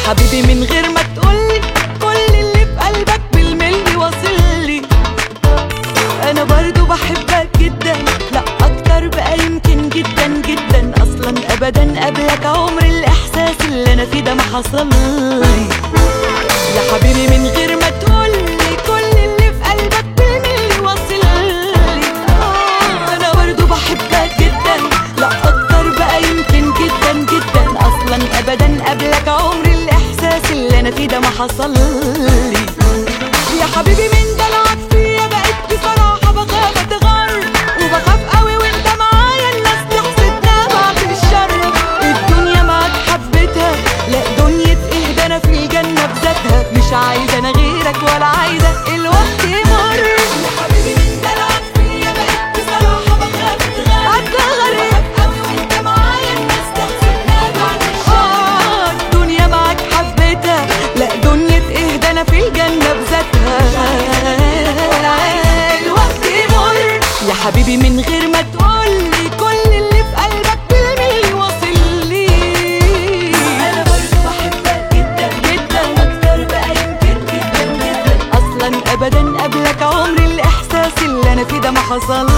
حبيبي من غير ما تقولي كل اللي في قلبك بالملي واصلي انا برضو بحبك جدا لا اكتر بقى يمكن جدا جدا اصلا ابدا قبلك عمر الاحساس اللي انا فيه ده ما حصلي يا حبيبي من غير ما تقولي كل اللي في قلبك بالملي واصلي آه، انا برضو بحبك جدا لا اكتر بقى يمكن جدا جدا اصلا ابدا قبلك عمر الاحساس اللي انا فيه ده ما حصلي يا حبيبي من دلعك فيا بقيت بصراحة بخاف اتغر وبخاف قوي وانت معايا الناس تحسدنا بعد الشر الدنيا معاك حبيتها لا دنيا ايه ده انا في الجنة بذاتها مش عايزة انا غيرك ولا عايزة الوقت يمر يا حبيبي من دلعك فيا بقيت بصراحة بخاف اتغر اتغر قوي وانت معايا الناس تحسدنا بعد الشر الدنيا معاك حبيتها لا دنيا ايه ده انا في الجنة بذاتها الوقت يمر يا حبيبي من غير ما تقولي كل اللي في قلبك بالملي واصل لي انا برضه بحبك جدا جدا اكتر بقى يمكن جدا جدا اصلا ابدا قبلك عمري الاحساس اللي انا فيه ده ما حصل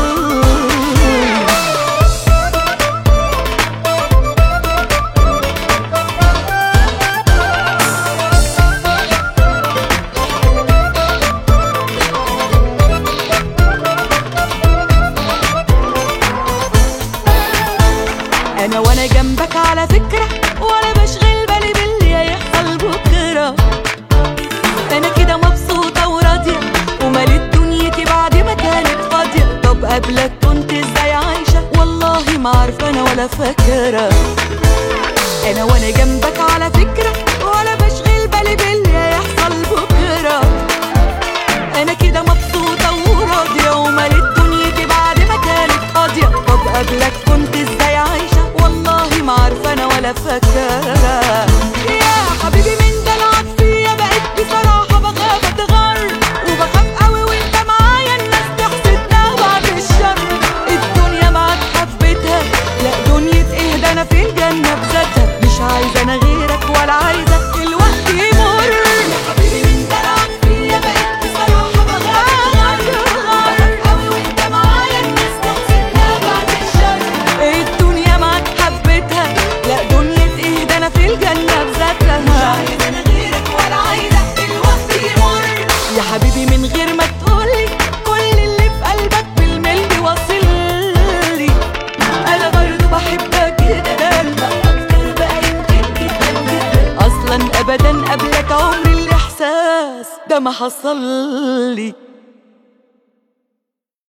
انا وانا جنبك على فكرة ولا بشغل بالي باللي هيحصل بكرة انا كده مبسوطة وراضية ومليت دنيتي بعد ما كانت فاضية طب قبلك كنت ازاي عايشة والله ما عارفة انا ولا فاكرة انا وانا جنبك على فكرة ولا بشغل بالي باللي هيحصل بكرة انا كده مبسوطة وراضية ومليت دنيتي بعد ما كانت فاضية طب قبلك كنت ازاي عايشة والله ما عارفة انا ولا فاكرة يا حبيبي من دلعك فيا بقيت بصراحة بخاف اتغر وبخاف قوي وانت معايا الناس تحسدنا بعد الشر الدنيا معاك حبيتها لا دنيا ايه ده انا في الجنة بذاتها مش عايزة انا غيرك ولا عايزة الوقت يمر يا حبيبي من دلعك فيا بقيت بصراحة بخاف بخاف قوي وانت معايا الناس تحسدنا بعد الشر الدنيا معاك حبيتها لا دنيا ايه ده انا في الجنة بذاتها مش عايزة انا غيرك ولا عايزة الوقت يمر يا حبيبي من غير ما تقولي كل اللي في قلبك بالملي واصل لي انا برضه بحبك جدا لا اكتر بقى يمكن جدا جدا اصلا ابدا قبلك عمري الاحساس ده ما حصل لي